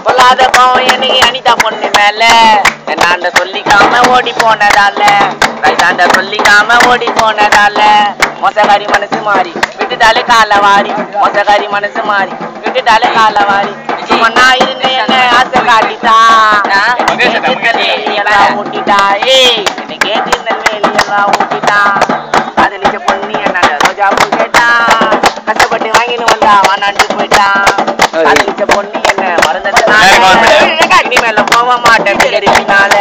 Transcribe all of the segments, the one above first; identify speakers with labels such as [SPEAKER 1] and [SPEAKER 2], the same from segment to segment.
[SPEAKER 1] பொல்லாத பாவம் எனக்கு அனிதா பொண்ணு மேல என்னாண்ட சொல்லிக்காம ஓடி போனதால ரைட்டாண்ட சொல்லிக்காம ஓடி போனதால மொசகாரி மனசு மாறி விட்டுட்டாலே கால வாரி மொசகாரி மனசு மாறி விட்டுட்டாலே கால வாரி சும்மா நான் இருந்த என்ன ஆசை காட்டிட்டா எல்லாம் ஊட்டிட்டா ஏய் என்னை கேட்டு வேலி எல்லாம் ஊட்டிட்டா காதலிச்ச பொண்ணு என்ன ரோஜா பூ கேட்டா கஷ்டப்பட்டு வாங்கின்னு வந்தா வானாண்டு போயிட்டான் காதலிச்ச பொண்ணு என்ன மறந்ததுனால இனிமேல போக மாட்டேன் பின்னால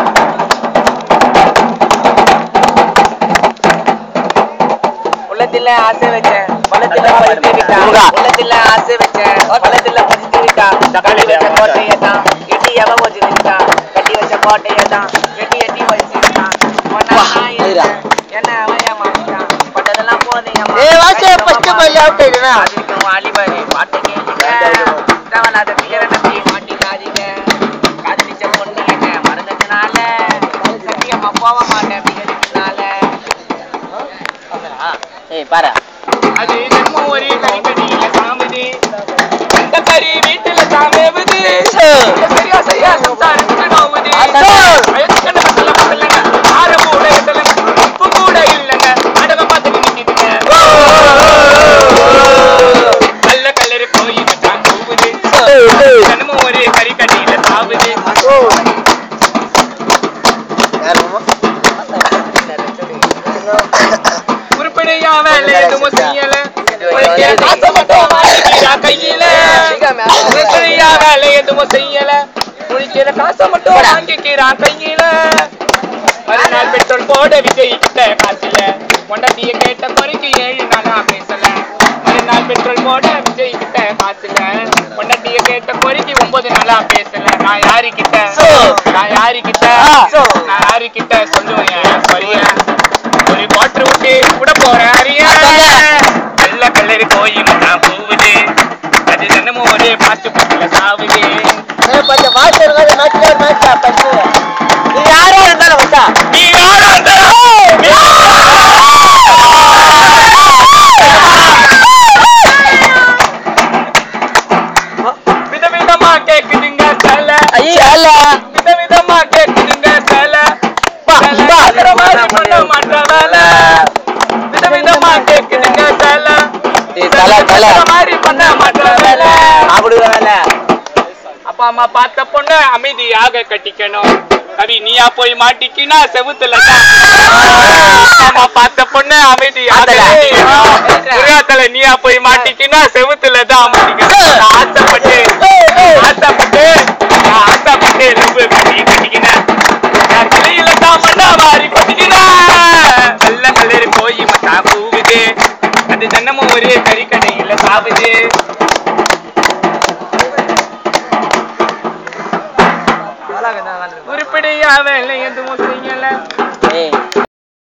[SPEAKER 1] உள்ளத்துல ஆசை வச்சேன் பழத்துல பறித்து விட்டான் உள்ளத்துல ஆசை வச்சேன் பழத்துல பறித்து விட்டான் கட்டி வச்ச கோட்டையை தான் எட்டி எவ வச்சு நின்றான் கட்டி வச்ச கோட்டையை தான் எட்டி எட்டி வச்சு விட்டான் ஒன்னா நான் இருந்தேன். என்ன அவன் ஏமாத்திட்டான் பட்டதெல்லாம் போதைய
[SPEAKER 2] ஏய், வாசு, first ball out ஆயிடுனா?
[SPEAKER 1] அதுக்கும் வாலிபரே பாட்டு கேளுங்க தேவையில்லாத பிகர நம்பி மாட்டிக்காதீங்க காதலிச்ச பொண்ணு என்ன மறந்ததுனால சத்தியமா போக மாட்டேன் பிகரினால ஏய் பாரு
[SPEAKER 3] அது நம்ம ஒரு கறிக்கடியில சாமுது அந்த கறி வீட்டுல சாமேவுது சரியா சரியா சம்சாரத்துக்கு நோவுது வயசுக்கு மத்தல மத்தலங்க ஆறு கூட இல்லங்க உப்பு கூட இல்லங்க அடக பார்த்துட்டு நிக்குதுங்க கல்ல கல்லறு போய் தான் கூவுது தினமும் ஒரு கறிக்கடியில சாவுது உருப்படியா வேலை எதுவும் செய்யல உனக்கு காசை மட்டும் வாங்கிக்கிறா கையில உருப்படியா வேலை எதுவும் செய்யல உனக்கு காசை மட்டும் வாங்கிக்கிறா கையில மறுநாள் பெட்ரோல் போட விஜய் கிட்ட காசுல பொண்டாட்டிய கேட்ட குறைக்கு ஏழு நாளா பேசல மறுநாள் பெட்ரோல் போட விஜய் கிட்ட காசுல பொண்டாட்டிய கேட்ட குறைக்கு ஒன்பது நாளா பேசல நான் யாரு கிட்ட நான் யாரு கிட்ட நான் யாரு கிட்ட சொல்லுவேன் என் குறைய ஒரு வாட்டர் விட்டு கூட போறேன் அறியா நல்ல கல்லறி போய் நான் போகுது அது தினமும் ஒரு பாட்டு பாட்டுல சாவுது
[SPEAKER 2] நீ யாரா இருந்தாலும் வந்தா
[SPEAKER 3] நீ யாரா விதவிதமா கேக்குதுங்க தல விதவிதமா கேக்குதுங்க தல தல மாதிரி பண்ண மாட்ட வேலை விதவிதமா கேக்குதுங்க தல
[SPEAKER 2] ஏய், தல, தல.
[SPEAKER 3] மாதிரி பண்ண மாட்ட வேலை
[SPEAKER 1] அப்படி வேலை
[SPEAKER 3] அப்பா அம்மா பார்த்த பொண்ணு அமைதியாக கட்டிக்கணும் கவி நீயா போய் மாட்டிக்கினா செவுத்துல தான். அப்பா அம்மா பார்த்த பொண்ணு அமைதியாக புரியாத்தல நீயா போய் மாட்டிக்கினா செவுத்துல தான் மாட்டிக்கணும் நான் ஆசைப்பட்டு ஆசைப்பட்டு நான் ஆசைப்பட்டு ரொம்ப பண்ணி கட்டிக்கினேன் நான் கிளையில தான் மண்ணா மாறி கொட்டிக்கினேன் வெள்ள கல்லறி போய் மச்சான் கூவுது அது தினமும் ஒரு கறிக்கடையில சாவுது உருப்படியா வேலை எதுவும் செய்யல
[SPEAKER 1] ஏய்